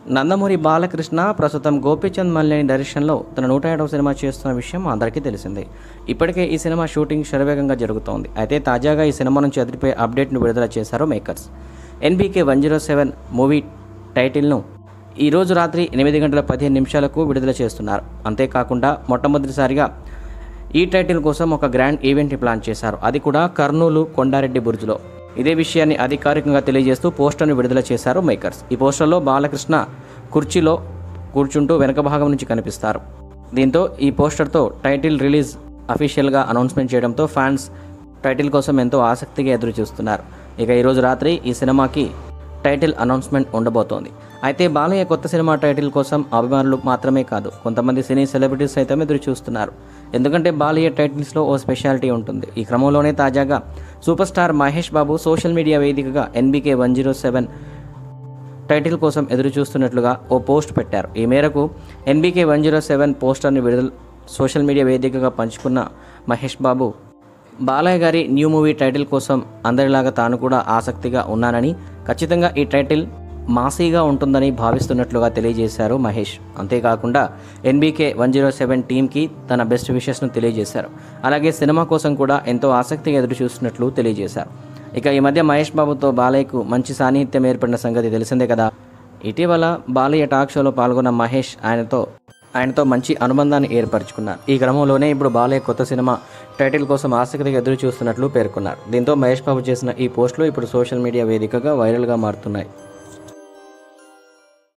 నందమూరి బాలకృష్ణ ప్రస్తుతం గోపీచంద్ మల్లేని డైరెక్షన్లో తన నూట ఏడవ సినిమా చేస్తున్న విషయం అందరికీ తెలిసిందే ఇప్పటికే ఈ సినిమా షూటింగ్ శరవేగంగా జరుగుతోంది అయితే తాజాగా ఈ సినిమా నుంచి ఎదిరిపోయే అప్డేట్ను విడుదల చేశారు makers NBK one zero seven movie టైటిల్ను ఈ రోజు రాత్రి ఎనిమిది గంటల పదిహేను నిమిషాలకు విడుదల చేస్తున్నారు అంతేకాకుండా మొట్టమొదటిసారిగా ఈ టైటిల్ కోసం ఒక గ్రాండ్ ఈవెంట్ని ప్లాన్ చేశారు అది కూడా కర్నూలు కొండారెడ్డి బుర్జ్లో ఇదే విషయాన్ని అధికారికంగా తెలియజేస్తూ పోస్టర్ను విడుదల చేశారు మేకర్స్ ఈ పోస్టర్లో బాలకృష్ణ కుర్చీలో కూర్చుంటూ వెనక భాగం నుంచి కనిపిస్తారు దీంతో ఈ పోస్టర్తో టైటిల్ రిలీజ్ అఫీషియల్గా అనౌన్స్మెంట్ చేయడంతో ఫ్యాన్స్ టైటిల్ కోసం ఎంతో ఆసక్తిగా ఎదురు చూస్తున్నారు ఇక ఈరోజు రాత్రి ఈ సినిమాకి టైటిల్ అనౌన్స్మెంట్ ఉండబోతోంది అయితే బాలయ్య కొత్త సినిమా టైటిల్ కోసం అభిమానులు మాత్రమే కాదు కొంతమంది సినీ సెలబ్రిటీస్ సైతం ఎదురు చూస్తున్నారు ఎందుకంటే బాలయ్య టైటిల్స్లో ఓ స్పెషాలిటీ ఉంటుంది ఈ క్రమంలోనే తాజాగా super star Mahesh Babu social media వేదికగా NBK one zero seven title కోసం ఎదురు చూస్తున్నట్లుగా ఓ పోస్ట్ పెట్టారు ఈ మేరకు ఎన్బీకే వన్ జీరో సెవెన్ పోస్టర్ని విడుదల సోషల్ మీడియా వేదికగా పంచుకున్న మహేష్ బాబు బాలయ్య గారి న్యూ మూవీ టైటిల్ కోసం అందరిలాగా తాను కూడా ఆసక్తిగా ఉన్నానని ఖచ్చితంగా ఈ టైటిల్ మాసీగా ఉంటుందని భావిస్తున్నట్లుగా తెలియజేశారు మహేష్ అంతేకాకుండా ఎన్బీకే వన్ జీరో సెవెన్ టీంకి తన బెస్ట్ విషెస్ను తెలియజేశారు అలాగే సినిమా కోసం కూడా ఎంతో ఆసక్తిగా ఎదురు చూస్తున్నట్లు తెలియజేశారు ఇక ఈ మధ్య మహేష్ బాబుతో బాలయ్యకు మంచి సాన్నిహిత్యం ఏర్పడిన సంగతి తెలిసిందే కదా ఇటీవల బాలయ్య టాక్ షోలో పాల్గొన్న మహేష్ ఆయనతో ఆయనతో మంచి అనుబంధాన్ని ఏర్పరచుకున్నారు ఈ క్రమంలోనే ఇప్పుడు బాలయ్య కొత్త సినిమా టైటిల్ కోసం ఆసక్తిగా ఎదురు చూస్తున్నట్లు పేర్కొన్నారు దీంతో మహేష్ బాబు చేసిన ఈ పోస్టులు ఇప్పుడు సోషల్ మీడియా వేదికగా వైరల్గా మారుతున్నాయి